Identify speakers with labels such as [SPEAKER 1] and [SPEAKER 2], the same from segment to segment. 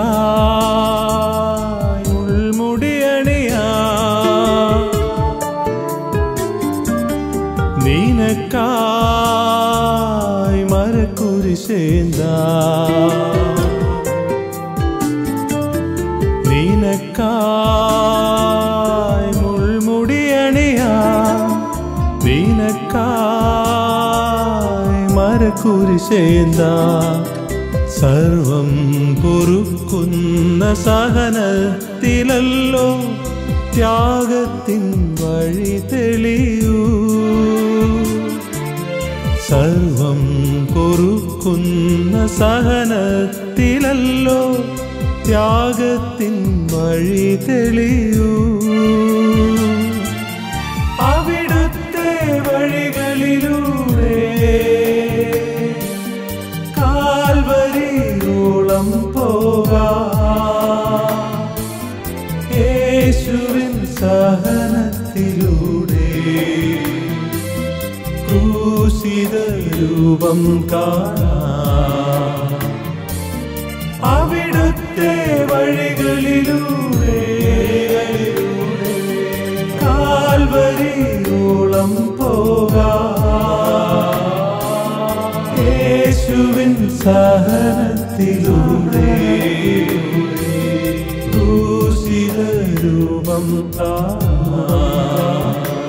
[SPEAKER 1] നിനക്കായി ഉൾമുടിയണിയാ നിനക്കായി മരക്കുരിശേന്താ നിനക്കായി മുൾമുടിയണിയാ നിനക്കായി മരക്കുരിശേന്താ സർവം പൊറുക്കുന്ന സഹനത്തിലല്ലോ ത്യാഗത്തിൻ വഴി തെളിയൂ സർവം പൊറുക്കുന്ന സഹനത്തിലല്ലോ ത്യാഗത്തിൻ വഴി തെളിയൂ അവിടുത്തെ വഴികളിലൂടെ കാൽവരിയോളം പോകാ യേശുവിൻ സഹനത്തിലൂടെ ക്രൂശിത രൂപം കാണാം അവിടുത്തെ വഴികളിലൂടെ കാൽവരിയോളം പോകാം യേശുവിൻ സഹനത്തിലൂടെ ക്രൂശിത രൂപം കാണാം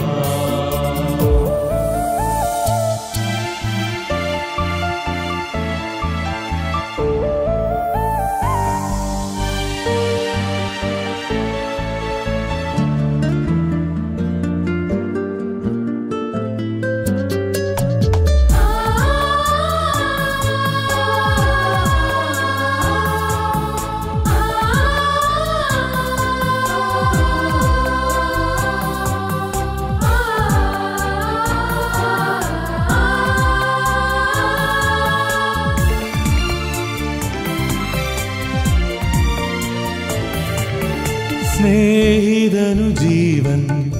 [SPEAKER 1] സ്നേഹിതനു ജീവൻ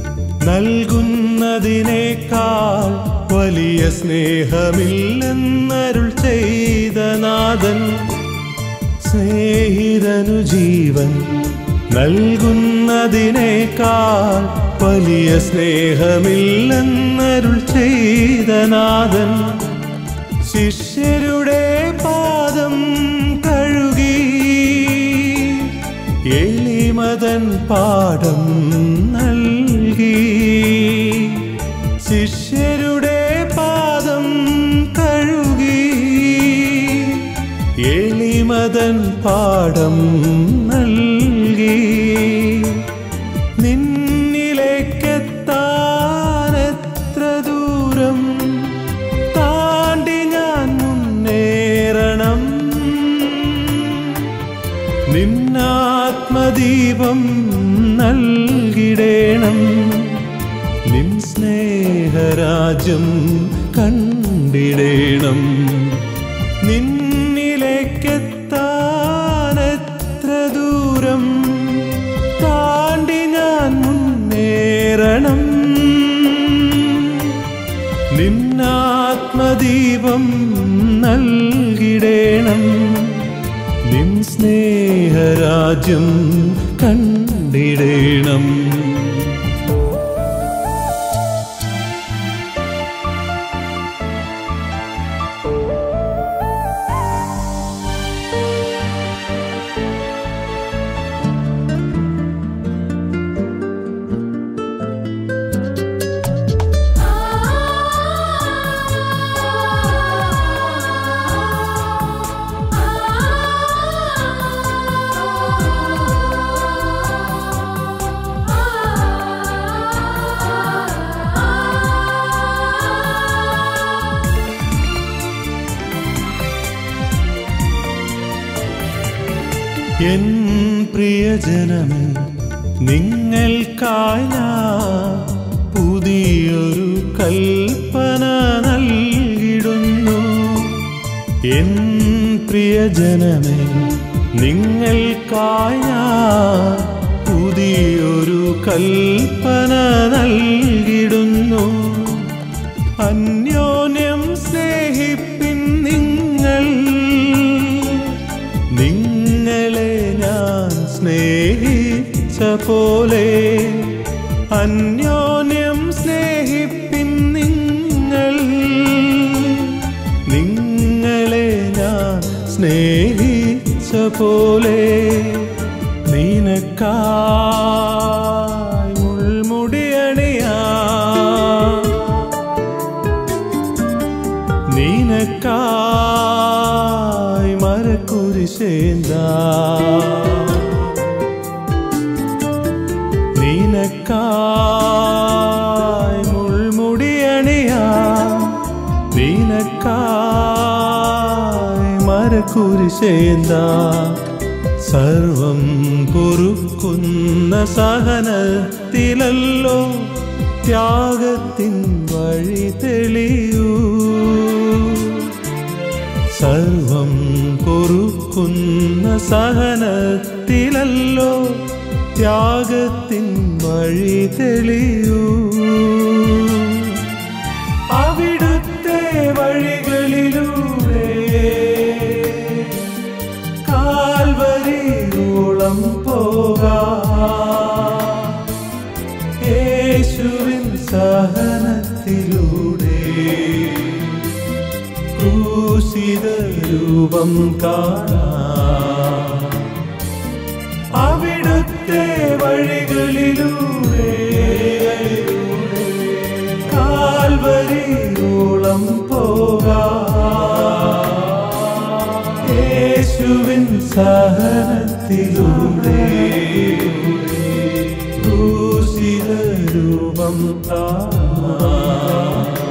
[SPEAKER 1] നൽകുന്നതിനേക്കാൾ വലിയ സ്നേഹമില്ലെന്നരുൾ ചെയ്ത നാഥൻ സ്നേഹിതനു ജീവൻ നൽകുന്നതിനേക്കാൾ വലിയ സ്നേഹമില്ലെന്നരുൾ ചെയ്ത നാഥൻ ശിഷ്യരുടെ പാദം കഴുകി എളിമതൻ പാഠം നൽകി ശിഷ്യരുടെ പാദം കഴുകി എളിമതൻ പാഠം നൽകി നിന്നിലേക്കെത്താൻ എത്ര ദൂരം താണ്ടി ഞാൻ മുന്നേറണം നിന്നാത്മദീപം നൽകിടേണം നിൻ സ്നേഹരാജ്യം കണ്ടിടേണം നിന്നിലേക്കെത്താൻ എത്ര ദൂരം താണ്ടി ഞാൻ മുന്നേറണം നിന്നാത്മദീപം നൽകിടേണം നിൻ സ്നേഹരാജ്യം കണ്ടിടേണം എൻ പ്രിയജനമേ നിങ്ങൾക്കായി ഞാൻ പുതിയൊരു കൽപ്പന നൽകിടുന്നു എൻ പ്രിയജനമേ നിങ്ങൾക്കായി ഞാൻ പുതിയൊരു കൽപ്പന നൽകിടുന്നു അന്യോന്യം സ്നേഹിപ്പിൻ നിങ്ങൾ നിങ്ങളെ പോലെ അന്യോന്യം സ്നേഹിപ്പിൻ നിങ്ങൾ നിങ്ങളെ ഞാൻ സ്നേഹിച്ച പോലെ നിനക്കായി മുൾമുടിയണിയാ നിനക്കായി മരക്കുരിശേന്ത നിനക്കായി മുൾമുടിയണിയാ നിനക്കായി മരക്കുരിശേന്ത സർവം പൊറുക്കുന്ന സഹനത്തിലല്ലോ ത്യാഗത്തിൻ വഴി തെളിയൂ സർവം പൊറുക്കുന്ന സഹനത്തിലല്ലോ ത്യാഗത്തിൻ വഴി തെളിയൂ അവിടുത്തെ വഴികളിലൂടെ കാൽവരിയോളം പോകാ യേശുവിൻ സഹനത്തിലൂടെ ക്രൂശിത രൂപം കാണാം അവിടുത്തെ വഴികളിലൂടെ കാൽവരിയോളം പോകാം യേശുവിൻ സഹനത്തിലൂടെ ക്രൂശിത രൂപം കാണാം